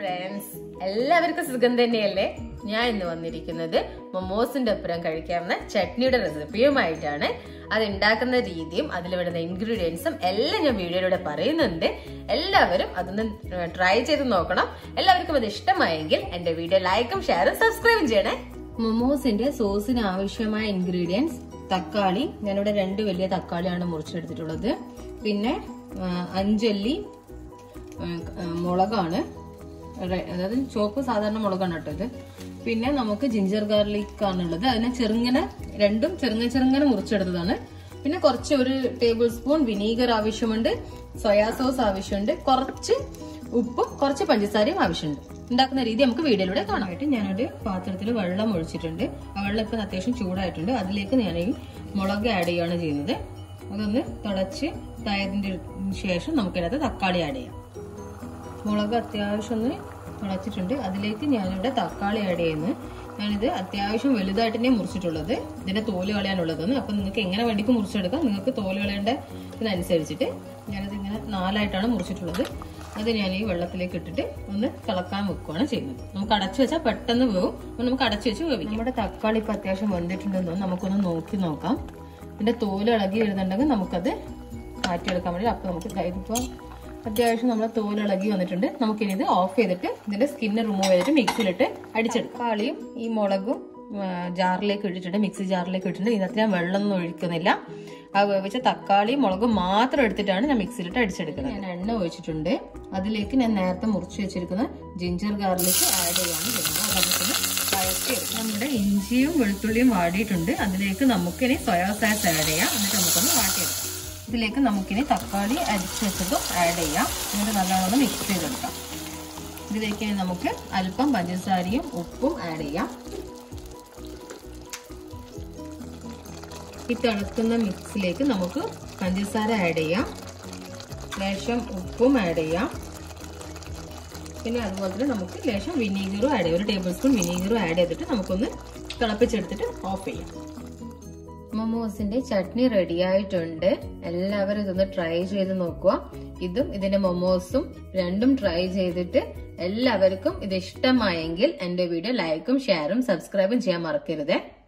friends എല്ലാവർക്കും സുഖം തന്നെയല്ലേ ഞാൻ ഇന്ന് വന്നിരിക്കുന്നത് മൊമോസിന്റെ ഒപ്പരം കഴിക്കാവുന്ന ചട്നിയുടെ റെസിപ്പിയുമായിട്ടാണ് അത് ഉണ്ടാക്കുന്ന രീതിയും അതിൽ വരുന്ന ഇൻഗ്രീഡിയൻസും എല്ലാം ഞാൻ വീഡിയോയിലൂടെ പറയുന്നുണ്ട് എല്ലാവരും അതൊന്ന് ട്രൈ ചെയ്ത് നോക്കണം എല്ലാവർക്കും അത് ഇഷ്ടമായെങ്കിൽ എന്റെ വീഡിയോ ലൈക്കും ഷെയറും സബ്സ്ക്രൈബും ചെയ്യണേ മൊമോസിന്റെ സോസിന് ആവശ്യമായ ഇൻഗ്രീഡിയൻസ് തക്കാളി ഞാനിവിടെ രണ്ട് വലിയ തക്കാളിയാണ് മുറിച്ചെടുത്തിട്ടുള്ളത് പിന്നെ ആ, അഞ്ചല്ലി ആ, ആ, മുളകാണ് റെ- അതായത് ചുവപ്പ് സാധാരണ മുളകാണ് കേട്ടോ ഇത് പിന്നെ നമുക്ക് ജിഞ്ചർ ഗാർലിക് ആണുള്ളത് അതിനെ ചെറുങ്ങനെ രണ്ടും ചെറുങ്ങനെ ചെറുങ്ങനെ മുറിച്ചെടുത്തതാണ് പിന്നെ കുറച്ച് ഒരു ടേബിൾ സ്പൂൺ വിനീഗർ ആവശ്യമുണ്ട് സോയാ സോസ് ആവശ്യമുണ്ട് കുറച്ച് ഉപ്പും കുറച്ച് പഞ്ചസാരയും ആവശ്യമുണ്ട് ഉണ്ടാക്കുന്ന രീതി നമുക്ക് വീഡിയോയിലൂടെ കാണാനായിട്ട് ഞാനൊരു പാത്രത്തിൽ വെള്ളം ഒഴിച്ചിട്ടുണ്ട് ആ വെള്ളം ഇപ്പം അത്യാവശ്യം ചൂടായിട്ടുണ്ട് അതിലേക്ക് ഞാൻ ഈ മുളക് ആഡ് ചെയ്യുകയാണ് ചെയ്യുന്നത് അതൊന്ന് തിളച്ച് ഇതായതിന്റെ ശേഷം നമുക്കതിനകത്ത് തക്കാളി ആഡ് ചെയ്യാം മുളക് അത്യാവശ്യം ഒന്ന് തിളച്ചിട്ടുണ്ട് അതിലേക്ക് ഞാനിവിടെ തക്കാളി ആഡ് ചെയ്യുന്നു ഞാനിത് അത്യാവശ്യം വലുതായിട്ട് തന്നെ മുറിച്ചിട്ടുള്ളത് ഇതിന്റെ തോല് കളയാനുള്ളതാണ് അപ്പൊ നിങ്ങൾക്ക് എങ്ങനെ വേണ്ടിക്ക് മുറിച്ചെടുക്കാം നിങ്ങൾക്ക് തോല് കളയേണ്ട ഇതിനനുസരിച്ചിട്ട് ഞാനിത് ഇങ്ങനെ നാലായിട്ടാണ് മുറിച്ചിട്ടുള്ളത് അത് ഞാൻ ഈ വെള്ളത്തിലേക്ക് ഇട്ടിട്ട് ഒന്ന് തിളക്കാൻ വെക്കുകയാണ് ചെയ്യുന്നത് നമുക്ക് അടച്ചു വെച്ചാൽ പെട്ടെന്ന് വേവും അപ്പൊ നമുക്ക് അടച്ചു വെച്ച് വേവിക്കാം നമ്മുടെ തക്കാളി ഇപ്പൊ അത്യാവശ്യം വെന്തിട്ടുണ്ടെന്ന് നമുക്കൊന്ന് നോക്കി നോക്കാം ഇതിന്റെ തോല് ഇളകി വരുന്നുണ്ടെങ്കിൽ നമുക്കത് മാറ്റിയെടുക്കാൻ വേണ്ടി അപ്പൊ നമുക്ക് ദാ ഇതിപ്പോ അത്യാവശ്യം നമ്മൾ തോല് ഇളകി വന്നിട്ടുണ്ട് നമുക്കിനി ഇത് ഓഫ് ചെയ്തിട്ട് ഇതിന്റെ സ്കിന്ന് റിമൂവ് ചെയ്തിട്ട് മിക്സിയിലിട്ട് അടിച്ചെടുക്കാം തക്കാളിയും ഈ മുളകും ആ, ജാറിലേക്ക് ഇട്ടിട്ടുണ്ട് മിക്സി ജാറിലേക്ക് ഇട്ടിട്ടുണ്ട് ഇതിനകത്ത് ഞാൻ വെള്ളമൊന്നും ഒഴിക്കുന്നില്ല ആ വേവിച്ച തക്കാളിയും മുളകും മാത്രം എടുത്തിട്ടാണ് ഞാൻ മിക്സിയിലിട്ട് അടിച്ചെടുക്കുന്നത് ഞാൻ എണ്ണ ഒഴിച്ചിട്ടുണ്ട് അതിലേക്ക് ഞാൻ നേരത്തെ മുറിച്ച് വെച്ചിരിക്കുന്ന ജിഞ്ചർ ഗാർലിക് ആഡ് ചെയ്യാണ് ചെയ്യുന്നത് അത് നമുക്കൊന്ന് വഴറ്റിയെടുക്കാം നമ്മുടെ ഇഞ്ചിയും വെളുത്തുള്ളിയും വാടിയിട്ടുണ്ട് അതിലേക്ക് നമുക്കിനി സോയാ സോസ് ആഡ് ചെയ്യാം എന്നിട്ട് നമുക്കൊന്ന് വാട്ടിയെടുക്കാം ഇതിലേക്ക് നമുക്കിനി തക്കാളി അരിച്ച് വെച്ചതും ആഡ് ചെയ്യാം എന്നിട്ട് നല്ലോണം മിക്സ് ചെയ്തെടുക്കാം ഇതിലേക്ക് ഇനി നമുക്ക് അല്പം പഞ്ചസാരയും ഉപ്പും ആഡ് ചെയ്യാം ഈ തിളക്കുന്ന മിക്സിലേക്ക് നമുക്ക് പഞ്ചസാര ആഡ് ചെയ്യാം ലേശം ഉപ്പും ആഡ് ചെയ്യാം പിന്നെ അതുപോലെ തന്നെ നമുക്ക് ലേശം വിനീഗറും ആഡ് ചെയ്യാം ഒരു ടേബിൾ സ്പൂൺ വിനീഗറും ആഡ് ചെയ്തിട്ട് നമുക്കൊന്ന് തിളപ്പിച്ചെടുത്തിട്ട് ഓഫ് ചെയ്യാം മൊമോസിന്റെ ചട്നി റെഡി ആയിട്ടുണ്ട് എല്ലാവരും ഇതൊന്ന് ട്രൈ ചെയ്ത് നോക്കുക ഇതും ഇതിന്റെ മൊമോസും രണ്ടും ട്രൈ ചെയ്തിട്ട് എല്ലാവർക്കും ഇത് ഇഷ്ടമായെങ്കിൽ എന്റെ വീഡിയോ ലൈക്കും ഷെയറും സബ്സ്ക്രൈബും ചെയ്യാൻ മറക്കരുതേ